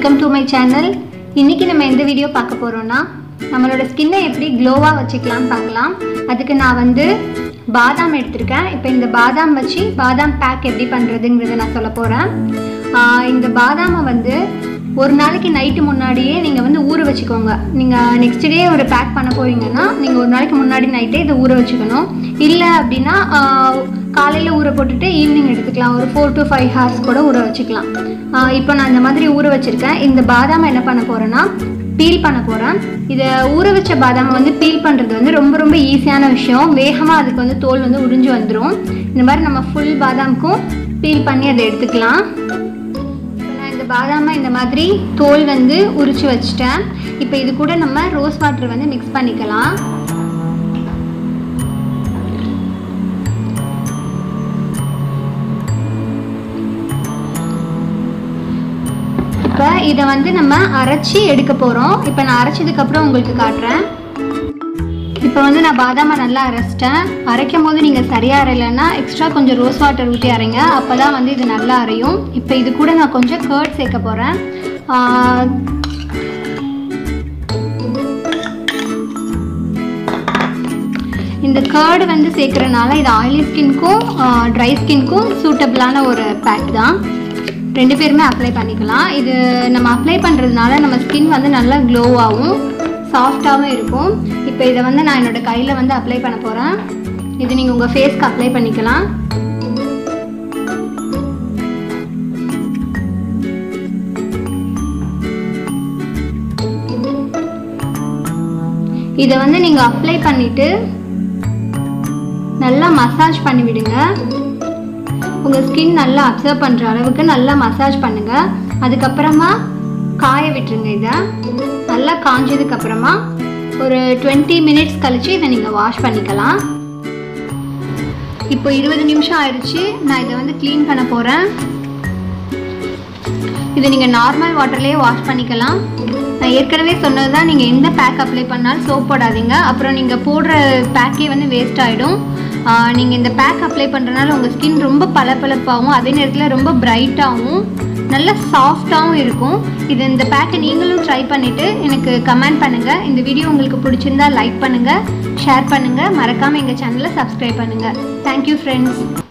welcome to my channel இன்னைக்கு நம்ம எந்த வீடியோ பார்க்க போகிறோம்னா நம்மளோட ஸ்கின்னை எப்படி க்ளோவாக வச்சுக்கலாம்னு பார்க்கலாம் அதுக்கு நான் வந்து பாதாம் எடுத்திருக்கேன் இப்போ இந்த பாதாம் வச்சு பாதாம் பேக் எப்படி பண்ணுறதுங்கிறத நான் சொல்ல போகிறேன் இந்த பாதாமை வந்து ஒரு நாளைக்கு நைட்டு முன்னாடியே நீங்கள் வந்து ஊற வச்சுக்கோங்க நீங்கள் நெக்ஸ்ட் டே ஒரு பேக் பண்ண போறீங்கன்னா நீங்கள் ஒரு நாளைக்கு முன்னாடி நைட்டே இதை ஊற வச்சுக்கணும் இல்லை அப்படின்னா காலையில் ஊற போட்டுட்டு ஈவினிங் எடுத்துக்கலாம் ஒரு ஃபோர் டு ஃபைவ் ஹார்ஸ் கூட ஊற வச்சுக்கலாம் ஆஹ் இப்போ நான் இந்த மாதிரி ஊற வச்சுருக்கேன் இந்த பாதாமை என்ன பண்ண போகிறேன்னா பீல் பண்ண போகிறேன் இதை ஊற வச்ச பாதாமை வந்து பீல் பண்ணுறது வந்து ரொம்ப ரொம்ப ஈஸியான விஷயம் வேகமாக அதுக்கு வந்து தோல் வந்து உறிஞ்சு வந்துடும் இந்த மாதிரி நம்ம ஃபுல் பாதாமுக்கும் பீல் பண்ணி அதை எடுத்துக்கலாம் இப்போ நான் இந்த பாதாமை இந்த மாதிரி தோல் வந்து உரிச்சு வச்சுட்டேன் இப்போ இது கூட நம்ம ரோஸ் வாட்டர் வந்து மிக்ஸ் பண்ணிக்கலாம் இப்போ இதை வந்து நம்ம அரைச்சி எடுக்க போகிறோம் இப்போ நான் அரைச்சதுக்கப்புறம் உங்களுக்கு காட்டுறேன் இப்போ வந்து நான் பாதாமை நல்லா அரைச்சிட்டேன் அரைக்கும் போது நீங்கள் சரியாக அரையலைன்னா எக்ஸ்ட்ரா கொஞ்சம் ரோஸ் வாட்டர் ஊற்றி அரைங்க அப்போ தான் வந்து இது நல்லா அரையும் இப்போ இது கூட நான் கொஞ்சம் கேர்ட் சேர்க்க போகிறேன் இந்த கேர்டு வந்து சேர்க்குறனால இது ஆயிலி ஸ்கின்க்கும் ட்ரை ஸ்கின்க்கும் சூட்டபிளான ஒரு பேக் தான் ரெண்டு பேருமே அப்ளை பண்ணிக்கலாம் இது நம்ம அப்ளை பண்ணுறதுனால நம்ம ஸ்கின் வந்து நல்லா க்ளோவாகவும் சாஃப்டாகவும் இருக்கும் இப்போ இதை வந்து நான் என்னோடய கையில் வந்து அப்ளை பண்ண போகிறேன் இது நீங்கள் உங்கள் ஃபேஸ்க்கு அப்ளை பண்ணிக்கலாம் இதை வந்து நீங்கள் அப்ளை பண்ணிவிட்டு நல்லா மசாஜ் பண்ணி விடுங்க உங்கள் ஸ்கின் நல்லா அப்சர்வ் பண்ணுற அளவுக்கு நல்லா மசாஜ் பண்ணுங்கள் அதுக்கப்புறமா காய விட்டுருங்க இதை நல்லா காஞ்சதுக்கப்புறமா ஒரு டுவெண்ட்டி மினிட்ஸ் கழித்து இதை நீங்கள் வாஷ் பண்ணிக்கலாம் இப்போ இருபது நிமிஷம் ஆயிடுச்சு நான் இதை வந்து க்ளீன் பண்ண போகிறேன் இதை நீங்கள் நார்மல் வாட்டர்லேயே வாஷ் பண்ணிக்கலாம் நான் ஏற்கனவே சொன்னது தான் நீங்கள் எந்த பேக் அப்ளை பண்ணாலும் சோப் போடாதீங்க அப்புறம் நீங்கள் போடுற பேக்கே வந்து வேஸ்ட் ஆகிடும் நீங்கள் இந்த பேக் அப்ளை பண்ணுறதுனால உங்கள் ஸ்கின் ரொம்ப பளபளப்பாகவும் அதே நேரத்தில் ரொம்ப பிரைட்டாகவும் நல்ல சாஃப்டாகவும் இருக்கும் இது இந்த பேக்கை நீங்களும் ட்ரை பண்ணிவிட்டு எனக்கு கமெண்ட் பண்ணுங்கள் இந்த வீடியோ உங்களுக்கு பிடிச்சிருந்தா லைக் பண்ணுங்கள் ஷேர் பண்ணுங்கள் மறக்காமல் எங்கள் சேனலை சப்ஸ்கிரைப் பண்ணுங்கள் தேங்க்யூ ஃப்ரெண்ட்ஸ்